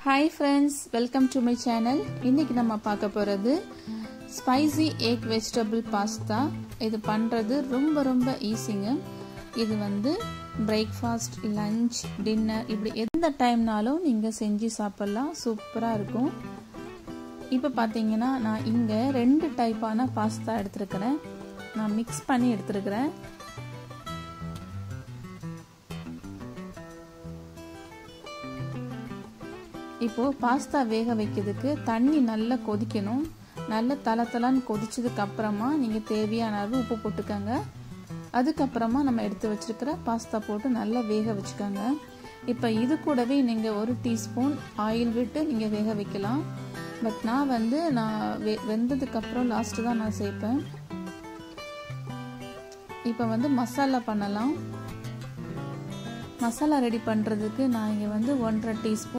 hi friends welcome to my channel இன்னைக்கு நம்ம பார்க்க போகிறது ஸ்பைசி எக் வெஜிடபிள் பாஸ்தா இது பண்ணுறது ரொம்ப ரொம்ப ஈஸிங்க இது வந்து பிரேக்ஃபாஸ்ட் லஞ்ச் டின்னர் இப்படி எந்த டைம்னாலும் நீங்கள் செஞ்சு சாப்பிட்லாம் சூப்பராக இருக்கும் இப்போ பார்த்தீங்கன்னா நான் இங்கே ரெண்டு டைப்பான பாஸ்தா எடுத்துருக்கிறேன் நான் மிக்ஸ் பண்ணி எடுத்துருக்கிறேன் இப்போது பாஸ்தா வேக வைக்கிறதுக்கு தண்ணி நல்லா கொதிக்கணும் நல்லா தலை தலான்னு கொதிச்சதுக்கு அப்புறமா நீங்கள் தேவையான அளவு உப்பு போட்டுக்கோங்க அதுக்கப்புறமா நம்ம எடுத்து வச்சுருக்கிற பாஸ்தா போட்டு நல்லா வேக வச்சுக்கோங்க இப்போ இது கூடவே நீங்கள் ஒரு டீஸ்பூன் ஆயில் விட்டு நீங்கள் வேக வைக்கலாம் பட் நான் வந்து நான் வெ வெந்ததுக்கப்புறம் லாஸ்ட்டு தான் நான் சேர்ப்பேன் இப்போ வந்து மசாலா பண்ணலாம் மசாலா ரெடி பண்ணுறதுக்கு நான் இங்கே வந்து ஒன்றரை டீஸ்பூன்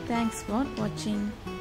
தேங்க்ஸ் ஃபார் வாட்சிங்